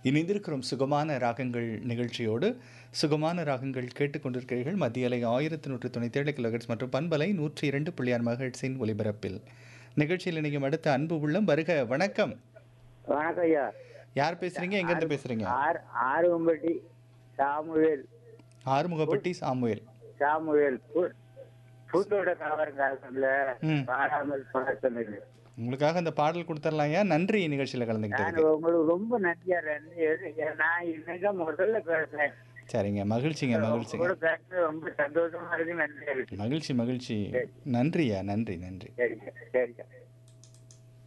இணைந்திருக்கிறோம் சுகமான ராகங்கள் நிகழ்ச்சியோடு சுகமான ராகங்கள் கேட்டுக்கொண்டிருக்கிறீர்கள் மத்திய அலை ஆயிரத்தி நூற்றி தொண்ணூற்றி ஏழு கிலோஹெட்ஸ் மற்றும் பண்பலை நூற்றி இரண்டு புள்ளியார் மகட்ஸின் ஒலிபரப்பில் நிகழ்ச்சியில் இணையும் அடுத்த அன்பு உள்ளம் வருக வணக்கம் வணக்கம் ஐயா யார் பேசுறீங்க எங்கேருந்து பேசுறீங்க ஆர் ஆறுவம்பட்டி சாமுவேல் ஆறுமுகப்பட்டி சாமுவேல் சாமுவேல் பு- புத்தோட காவரங்காலத்துல ம். பாராமல் சொன்னது உங்களுக்காக அந்த பாடல் கொடுத்துடலாம்யா நன்றி நிகழ்ச்சியில் நான் கலந்துக்கிட்டதுக்கு உங்களுக்கு ரொம்ப நன்றியா நன்றி நான் இன்னைக்கு முதல்ல பேசுறேன் சரிங்க மகிழ்ச்சிங்க மகிழ்ச்சிங்க கூட பேசுறது ரொம்ப சந்தோஷமா இருக்கு நன்றியா இருக்கு மகிழ்ச்சி மகிழ்ச்சி நன்றியா நன்றி நன்றி சரிங்க சரிங்க